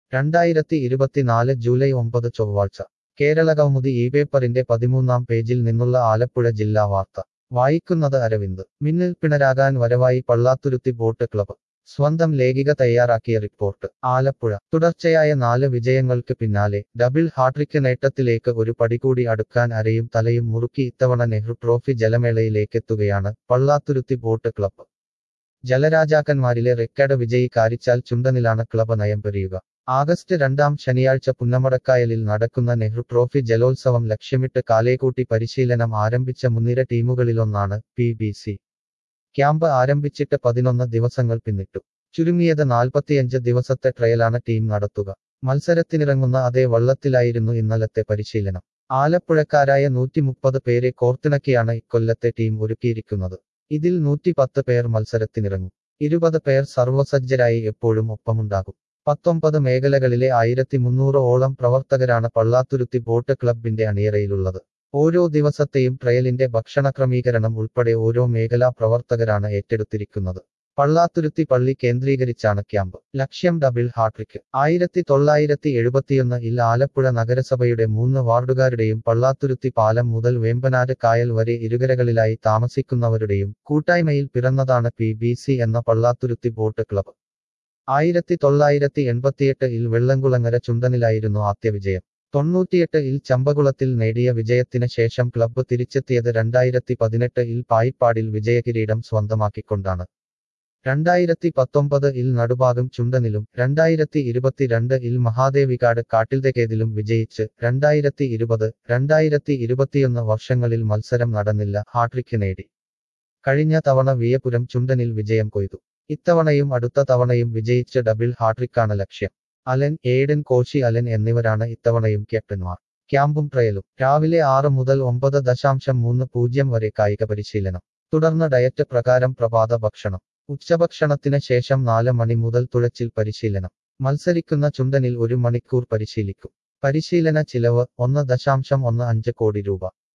രണ്ടായിരത്തി ഇരുപത്തിനാല് ജൂലൈ ഒമ്പത് ചൊവ്വാഴ്ച കേരളകൗമുദി ഈ പേപ്പറിന്റെ പതിമൂന്നാം പേജിൽ നിന്നുള്ള ആലപ്പുഴ ജില്ലാ വാർത്ത വായിക്കുന്നത് അരവിന്ദ് മിന്നൽ പിണരാകാൻ വരവായി പള്ളാത്തുരുത്തി ബോട്ട് ക്ലബ്ബ് സ്വന്തം ലേഖിക തയ്യാറാക്കിയ റിപ്പോർട്ട് ആലപ്പുഴ തുടർച്ചയായ നാല് വിജയങ്ങൾക്ക് പിന്നാലെ ഡബിൾ ഹാട്രിക്ക് നേട്ടത്തിലേക്ക് ഒരു പടി കൂടി അടുക്കാൻ അരയും തലയും മുറുക്കി ഇത്തവണ നെഹ്റു ട്രോഫി ജലമേളയിലേക്കെത്തുകയാണ് പള്ളാത്തുരുത്തി ബോട്ട് ക്ലബ്ബ് ജലരാജാക്കന്മാരിലെ റെക്കർഡ് വിജയി കാരിച്ചാൽ ചുണ്ടനിലാണ് ക്ലബ് നയം പെരിയുക ആഗസ്റ്റ് രണ്ടാം ശനിയാഴ്ച പുന്നമടക്കായലിൽ നടക്കുന്ന നെഹ്റു ട്രോഫി ജലോത്സവം ലക്ഷ്യമിട്ട് കാലേക്കൂട്ടി പരിശീലനം ആരംഭിച്ച മുൻനിര ടീമുകളിലൊന്നാണ് പി ബി സി ക്യാമ്പ് ആരംഭിച്ചിട്ട് പതിനൊന്ന് ദിവസങ്ങൾ പിന്നിട്ടു ചുരുങ്ങിയത് നാൽപ്പത്തിയഞ്ച് ദിവസത്തെ ട്രയലാണ് ടീം നടത്തുക മത്സരത്തിനിറങ്ങുന്ന അതേ വള്ളത്തിലായിരുന്നു ഇന്നലത്തെ പരിശീലനം ആലപ്പുഴക്കാരായ നൂറ്റി മുപ്പത് പേരെ കോർത്തിണക്കിയാണ് ഇക്കൊല്ലത്തെ ടീം ഒരുക്കിയിരിക്കുന്നത് ഇതിൽ നൂറ്റി പത്ത് പേർ മത്സരത്തിനിറങ്ങും ഇരുപത് പേർ സർവസജ്ജരായി എപ്പോഴും ഒപ്പമുണ്ടാകും പത്തൊമ്പത് മേഖലകളിലെ ആയിരത്തി മുന്നൂറ് ഓളം പ്രവർത്തകരാണ് പള്ളാത്തുരുത്തി ബോട്ട് ക്ലബിന്റെ അണിയറയിലുള്ളത് ഓരോ ദിവസത്തെയും ട്രയലിന്റെ ഭക്ഷണ ക്രമീകരണം ഉൾപ്പെടെ ഓരോ മേഖലാ പ്രവർത്തകരാണ് ഏറ്റെടുത്തിരിക്കുന്നത് പള്ളാത്തുരുത്തി പള്ളി കേന്ദ്രീകരിച്ചാണ് ക്യാമ്പ് ലക്ഷ്യം ഡബിൾ ഹാട്രിക്ക് ആയിരത്തി തൊള്ളായിരത്തി എഴുപത്തിയൊന്ന് ഇൽ ആലപ്പുഴ നഗരസഭയുടെ മൂന്ന് വാർഡുകാരുടെയും പള്ളാത്തുരുത്തി പാലം മുതൽ വേമ്പനാട് കായൽ വരെ ഇരുകരകളിലായി താമസിക്കുന്നവരുടെയും കൂട്ടായ്മയിൽ പിറന്നതാണ് പി ബി സി എന്ന പള്ളാത്തുരുത്തി ബോട്ട് ക്ലബ്ബ് ആയിരത്തി തൊള്ളായിരത്തി എൺപത്തിയെട്ട് ഇൽ വെള്ളംകുളങ്ങര ചുണ്ടനിലായിരുന്നു ആദ്യ വിജയം തൊണ്ണൂറ്റിയെട്ട് ഇൽ ചമ്പകുളത്തിൽ നേടിയ വിജയത്തിന് ശേഷം ക്ലബ്ബ് തിരിച്ചെത്തിയത് രണ്ടായിരത്തി പതിനെട്ട് ഇൽ പായിപ്പാടിൽ വിജയകിരീടം സ്വന്തമാക്കിക്കൊണ്ടാണ് രണ്ടായിരത്തി പത്തൊമ്പത് ഇൽ നടുഭാഗം ചുണ്ടനിലും രണ്ടായിരത്തി ഇരുപത്തിരണ്ട് ഇൽ മഹാദേവികാട് കാട്ടിൽതെക്കേതിലും വിജയിച്ച് രണ്ടായിരത്തി ഇരുപത് രണ്ടായിരത്തി ഇരുപത്തിയൊന്ന് വർഷങ്ങളിൽ മത്സരം നടന്നില്ല ഹാട്രിക്ക് നേടി കഴിഞ്ഞ തവണ വിയപുരം ചുണ്ടനിൽ വിജയം കൊയ്തു ഇത്തവണയും അടുത്ത തവണയും വിജയിച്ച് ഡബിൾ ഹാട്രിക്കാണ് ലക്ഷ്യം അലൻ ഏഡൻ കോശി അലൻ എന്നിവരാണ് ഇത്തവണയും ക്യാപ്റ്റന്മാർ ക്യാമ്പും ട്രയലും രാവിലെ ആറ് മുതൽ ഒമ്പത് ദശാംശം മൂന്ന് പൂജ്യം വരെ കായിക പരിശീലനം തുടർന്ന് ഡയറ്റ് പ്രകാരം പ്രഭാത ഭക്ഷണം ഉച്ചഭക്ഷണത്തിന് ശേഷം നാല് മണി മുതൽ തുഴച്ചിൽ പരിശീലനം മത്സരിക്കുന്ന ചുണ്ടനിൽ ഒരു മണിക്കൂർ പരിശീലിക്കും പരിശീലന ചിലവ് ഒന്ന് ദശാംശം ഒന്ന് അഞ്ച് കോടി രൂപ